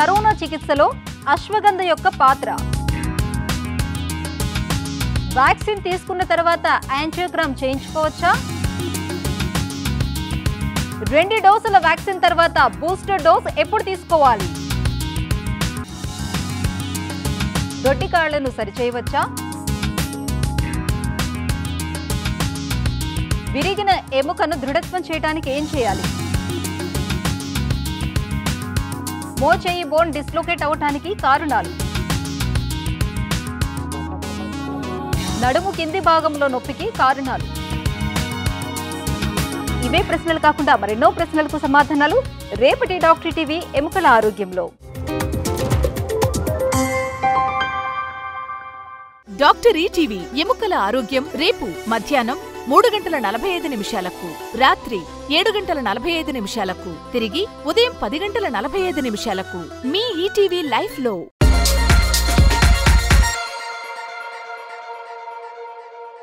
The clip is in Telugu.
కరోనా చికిత్సలో అశ్వగంధ యొక్క పాత్ర వ్యాక్సిన్ తీసుకున్న తర్వాత యాంజియోగ్రామ్ చేయించుకోవచ్చా రెండు డోసుల వ్యాక్సిన్ తర్వాత బూస్టర్ డోస్ ఎప్పుడు తీసుకోవాలి దొడ్డి కాళ్లను సరిచేయవచ్చా విరిగిన ఎముకను దృఢత్వం చేయడానికి ఏం చేయాలి మోచేయి బోన్ డిస్లోకేట్ అవటానికి కారణాలు నడుము కింది భాగంలో నొప్పికి కారణాలు ఇవే ప్రశ్నలు కాకుండా మరెన్నో ప్రశ్నలకు సమాధానాలు రేపటి డాక్టర్ టీవీ ఎముకల ఆరోగ్యంలో డాక్టర్ ఈటీవీ ఎముకల ఆరోగ్యం రేపు మధ్యాహ్నం మూడు గంటల నలభై ఐదు నిమిషాలకు రాత్రి ఏడు గంటల నలభై ఐదు నిమిషాలకు తిరిగి ఉదయం పది గంటల నలభై ఐదు నిమిషాలకు మీ ఈటీవీ లైఫ్ లో